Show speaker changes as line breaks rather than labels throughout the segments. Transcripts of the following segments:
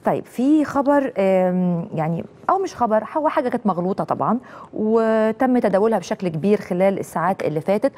طيب في خبر آم، يعني او مش خبر هو حاجه كانت مغلوطه طبعا وتم تداولها بشكل كبير خلال الساعات اللي فاتت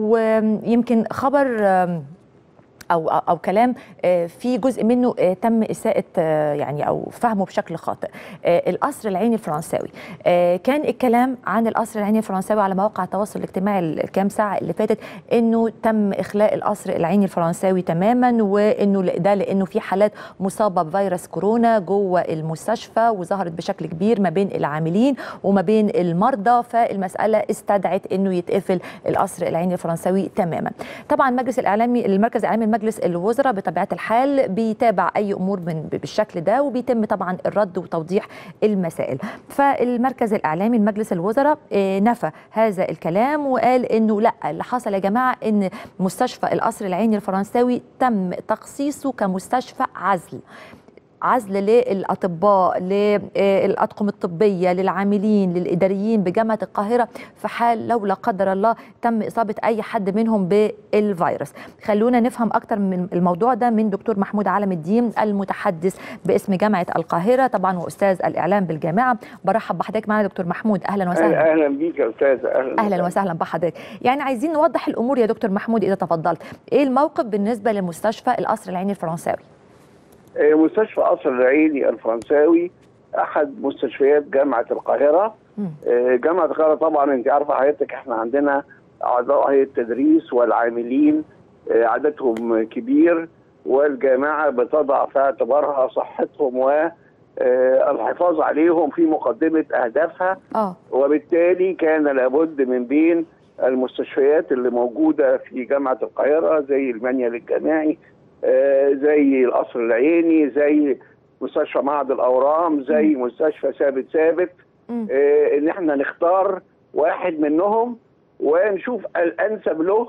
ويمكن خبر آم، او او أو كلام آه، في جزء منه آه، تم اساءه آه، يعني او فهمه بشكل خاطئ آه، القصر العيني الفرنساوي آه، كان الكلام عن القصر العيني الفرنساوي على مواقع التواصل الاجتماعي الكام ساعه اللي فاتت انه تم اخلاء القصر العيني الفرنساوي تماما وانه ده لانه في حالات مصابه بفيروس كورونا جوه المستشفى وظهرت بشكل كبير ما بين العاملين وما بين المرضى فالمساله استدعت انه يتقفل القصر العيني الفرنساوي تماما طبعا مجلس الاعلامي المركز الاعلامي مجلس الوزراء بطبيعه الحال بيتابع اي امور من بالشكل ده وبيتم طبعا الرد وتوضيح المسائل فالمركز الاعلامي لمجلس الوزراء آه، نفى هذا الكلام وقال انه لا اللي حصل يا جماعه ان مستشفى القصر العيني الفرنساوي تم تخصيصه كمستشفى عزل عزل للاطباء للاطقم الطبيه للعاملين للاداريين بجامعه القاهره في حال لو لا قدر الله تم اصابه اي حد منهم بالفيروس خلونا نفهم اكتر من الموضوع ده من دكتور محمود علم الدين المتحدث باسم جامعه القاهره طبعا واستاذ الاعلام بالجامعه برحب بحضرتك معنا دكتور محمود اهلا وسهلا
اهلا بيك يا استاذ اهلا
اهلا وسهلا بحضرتك يعني عايزين نوضح الامور يا دكتور محمود اذا تفضلت ايه الموقف بالنسبه لمستشفى القصر العيني الفرنساوي
آه، مستشفى قصر العيني الفرنساوي احد مستشفيات جامعه القاهره
مم.
آه، جامعه القاهره طبعا انت عارفه حضرتك احنا عندنا اعضاء هيئه التدريس والعاملين آه، عددهم كبير والجامعه بتضع في اعتبارها صحتهم والحفاظ عليهم في مقدمه اهدافها
اه
وبالتالي كان لابد من بين المستشفيات اللي موجوده في جامعه القاهره زي المنيل الجامعي آه، زي القصر العيني زي مستشفى معهد الاورام زي مستشفى ثابت ثابت
مم.
آه، ان احنا نختار واحد منهم ونشوف الانسب له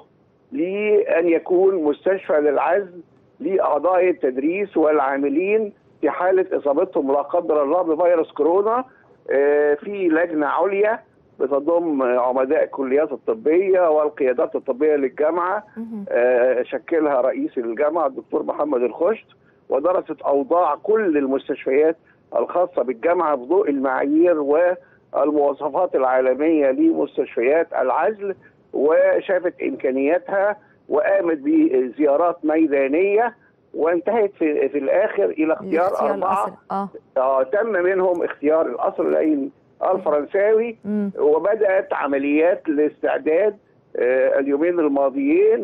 لان يكون مستشفى للعزل لاعضاء التدريس والعاملين في حاله اصابتهم لا قدر الله بفيروس كورونا آه، في لجنه عليا بتضم عمداء الكليات الطبيه والقيادات الطبيه للجامعه
مهم.
آه، شكلها رئيس الجامعه الدكتور محمد الخشت ودرست اوضاع كل المستشفيات الخاصه بالجامعه بضوء المعايير والمواصفات العالميه لمستشفيات العزل وشافت امكانياتها وقامت بزيارات ميدانيه وانتهت في, في الاخر الى اختيار
الاختيار
اربعه
القصر اه
آه تم منهم اختيار القصر العيني الفرنساوي
مم.
وبدات عمليات الاستعداد آه، اليومين الماضيين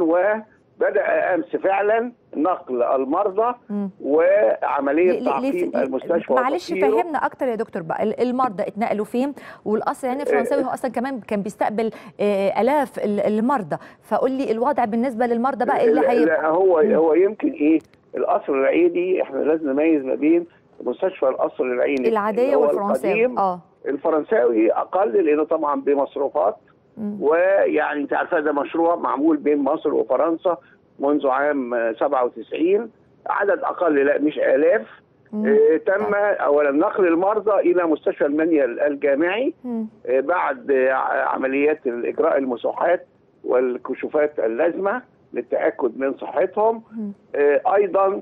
وبدا امس فعلا نقل المرضى
مم.
وعمليه
ليه- ليه-
تعقيم
ليه-
المستشفى
معلش
وتطهيره.
فهمنا اكتر يا دكتور بقى ال- المرضى اتنقلوا فين والقصر العيني الفرنساوي هو اصلا كمان كان بيستقبل آه، الاف ال- المرضى فقول لي الوضع بالنسبه للمرضى بقى اللي
لا,
هيبقى
لا هو
مم.
هو يمكن ايه القصر العيني احنا لازم نميز ما بين مستشفى القصر العيني
العاديه
اللي هو
والفرنساوي
القديم.
اه
الفرنساوي اقل لانه طبعا بمصروفات
مم.
ويعني انت عارفه ده مشروع معمول بين مصر وفرنسا منذ عام آه، 97 عدد اقل لا مش الاف
مم.
آه، تم اولا نقل المرضى الى مستشفى المنيل الجامعي
مم.
آه، بعد آه، عمليات الاجراء المسوحات والكشوفات اللازمه للتاكد من صحتهم
مم.
آه، ايضا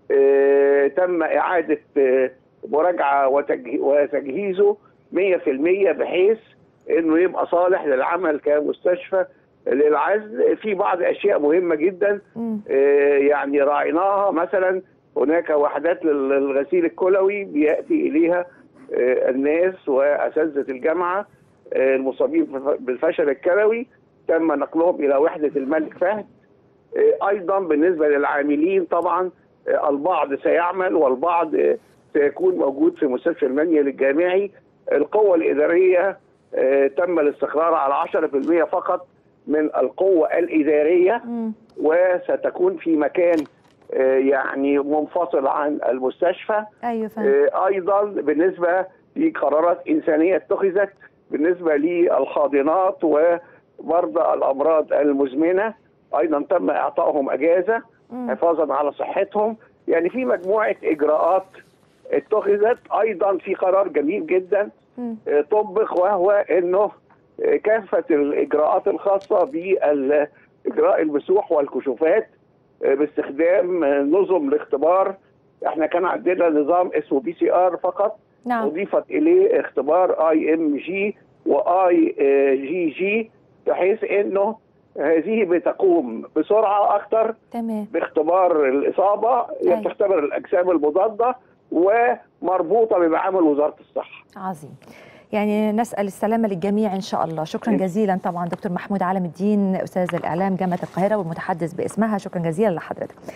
آه، تم اعاده آه، مراجعه وتجه- وتجهيزه 100% بحيث انه يبقى صالح للعمل كمستشفى للعزل في بعض اشياء مهمه جدا
مم.
آه، يعني راعيناها مثلا هناك وحدات لل- للغسيل الكلوي بياتي اليها آه، الناس واساتذه الجامعه آه، المصابين بف- بالفشل الكلوي تم نقلهم الى وحده الملك فهد آه، ايضا بالنسبه للعاملين طبعا آه، البعض سيعمل والبعض آه، سيكون موجود في مستشفى المنيل الجامعي القوه الاداريه آه، تم الاستقرار على 10% فقط من القوه الاداريه
مم.
وستكون في مكان آه، يعني منفصل عن المستشفى
ايوه فاهم
آه، ايضا بالنسبه لقرارات انسانيه اتخذت بالنسبه للحاضنات ومرضى الامراض المزمنه ايضا تم اعطائهم اجازه
مم.
حفاظا على صحتهم يعني في مجموعه اجراءات اتخذت ايضا في قرار جميل جدا
مم.
آه، طبق وهو انه آه، كافه الاجراءات الخاصه باجراء المسوح والكشوفات آه، باستخدام آه، نظم لاختبار احنا كان عندنا نظام اسمه بي سي ار فقط
نعم
اضيفت اليه اختبار اي ام جي واي جي جي بحيث انه هذه بتقوم بسرعه اكثر
تمام
باختبار الاصابه هي
أيوة.
بتختبر الاجسام المضاده ومربوطه بمعامل وزاره الصحه
عظيم يعني نسأل السلامة للجميع إن شاء الله شكرا
إيه.
جزيلا طبعا دكتور محمود عالم الدين أستاذ الإعلام جامعة القاهرة والمتحدث باسمها شكرا جزيلا لحضرتك